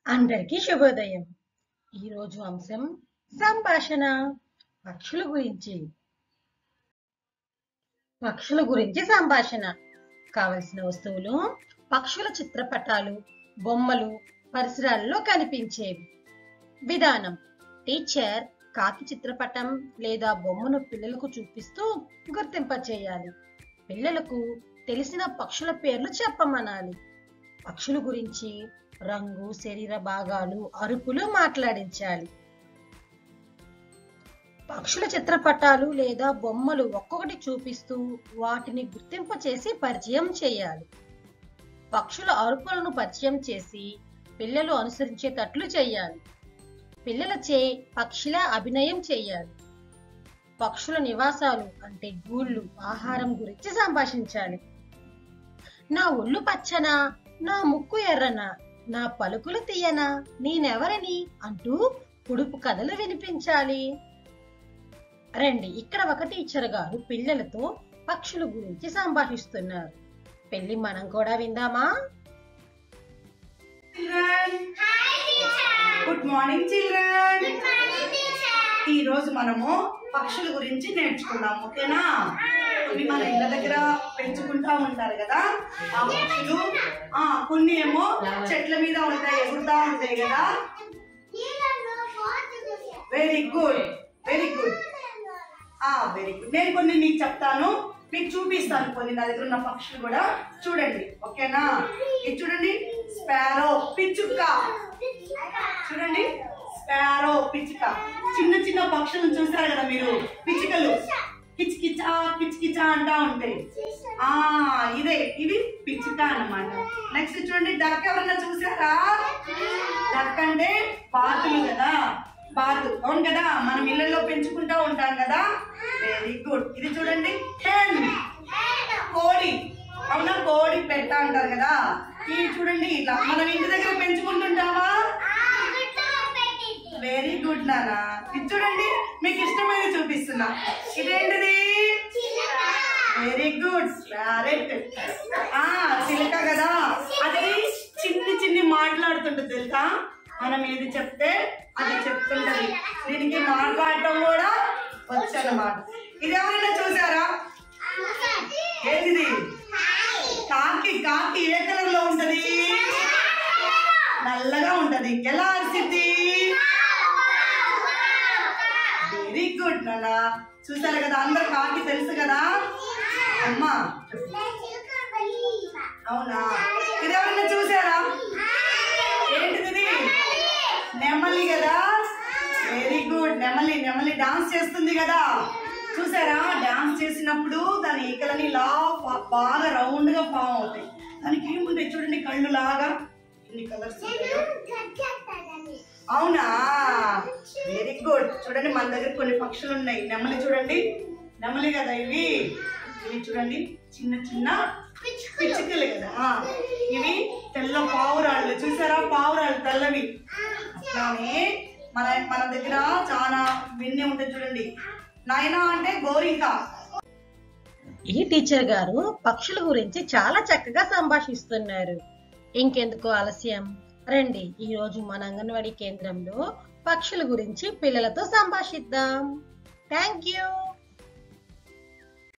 అందరికీ శుభోదయం ఈరోజు అంశం సంభాషణ పక్షుల గురించి పక్షుల గురించి సంభాషణ కావలసిన వస్తువులు పక్షుల చిత్రపటాలు బొమ్మలు పరిసరాల్లో కనిపించేవి విధానం టీచర్ కాకి చిత్రపటం లేదా బొమ్మను పిల్లలకు చూపిస్తూ గుర్తింపచేయాలి పిల్లలకు తెలిసిన పక్షుల పేర్లు చెప్పమనాలి పక్షుల గురించి రంగు శరీర భాగాలు అరుపులు మాట్లాడించాలి పక్షుల చిత్రపటాలు లేదా బొమ్మలు ఒక్కొక్కటి చూపిస్తూ వాటిని గుర్తింప చేసి పరిచయం చేయాలి పక్షుల అరుపులను పరిచయం చేసి పిల్లలు అనుసరించేటట్లు చేయాలి పిల్లలచే పక్షిలా అభినయం చేయాలి పక్షుల నివాసాలు అంటే గూళ్ళు ఆహారం గురించి సంభాషించాలి నా ఒళ్ళు పచ్చనా నా ముక్కు ఎర్రనా నా పలుకులు తీయనా నేనెవరని అంటూ పొడుపు కథలు వినిపించాలి రండి ఇక్కడ ఒక టీచర్ గారు పిల్లలతో పక్షుల గురించి సంభాషిస్తున్నారు పెళ్లి మనం కూడా విందామా చిల్డ్రన్ గుడ్ మార్నింగ్ చిల్డ్రన్ ఈ రోజు మనము పక్షుల గురించి నేర్చుకున్నాం ఓకేనా ఇవి మన ఇళ్ళ దగ్గర పెంచుకుంటా ఉంటారు కదా ఆ పక్షులు ఆ కొన్ని ఏమో చెట్ల మీద ఉంటాయి ఎగురుతా ఉంటాయి కదా వెరీ గుడ్ వెరీ గుడ్ ఆ వెరీ గుడ్ నేను కొన్ని మీకు చెప్తాను మీకు చూపిస్తాను కొన్ని నా దగ్గర ఉన్న పక్షులు కూడా చూడండి ఓకేనా ఇది చూడండి స్పారో పిచ్చుక్క చూడండి స్పారో పిచ్చుక చిన్న చిన్న పక్షులను చూసారు కదా మీరు పిచ్చుకలు కిచకిచా కిచకిచా అంటా ఉంటాయి ఆ ఇదే ఇది పిచ్చుక అన్నమాట నెక్స్ట్ చూడండి డక్ ఎవరన్నా చూసారా డక్ అంటే బాతులు కదా బాతు అవును కదా మనం ఇళ్ళల్లో పెంచుకుంటా ఉంటాం కదా వెరీ గుడ్ ఇది చూడండి హెన్ కోడి అవునా కోడి పెట్ట అంటారు కదా ఇది చూడండి ఇట్లా మనం ఇంటి దగ్గర పెంచుకుంటుంటామా వెరీ గుడ్ నానా ఇది చూడండి మీకు ఇష్టమైన చూపిస్తున్నా ఇదేంటిది వెరీ గుడ్ ప్యారెట్ ఆ చిలక కదా అది చిన్ని చిన్ని మాట్లాడుతుంటుంది తెలుసా మనం ఏది చెప్తే అది చెప్తుంటది దీనికి మాట్లాడటం కూడా వచ్చనమాట ఇది ఎవరైనా చూసారా ఏంటిది కాకి కాకి ఏ కలర్ లో ఉంటది నల్లగా ఉంటది ఎలా అరిసిద్ది వెరీ గుడ్ నాన్న చూసారు కదా అందరు కాకి తెలుసు కదా అమ్మా అవునా ఇది ఎవరైనా చూసారా ఏంటిది ఇది? నెమలి కదా వెరీ గుడ్ నెమలి నెమలి డాన్స్ చేస్తుంది కదా చూసారా డాన్స్ చేసినప్పుడు దాని ఈకలని ఇలా బా- బాగా రౌండ్ గా ఫామ్ అవుతాయి దానికి ఏముంటాయి చూడండి కళ్ళు లాగా ఎన్ని కలర్స్ అవునా వెరీ గుడ్ చూడండి మన దగ్గర కొన్ని పక్షులు ఉన్నాయి నెమలి చూడండి నెమలి కదా ఇవి ఇవి చూడండి చిన్న చిన్న పిచ్చుకలు కదా ఆ, ఇవి తెల్ల పావురాళ్ళు చూసారా పావురాళ్ళు తెల్లవి అట్లానే మన మన దగ్గర చాలా విన్ని ఉంటాయి చూడండి నాయనా అంటే గోరింక ఈ టీచర్ గారు పక్షుల గురించి చాలా చక్కగా సంభాషిస్తున్నారు ఇంకెందుకు ఆలస్యం రండి ఈ రోజు మన అంగన్వాడీ కేంద్రంలో పక్షుల గురించి పిల్లలతో సంభాషిద్దాం థ్యాంక్ యూ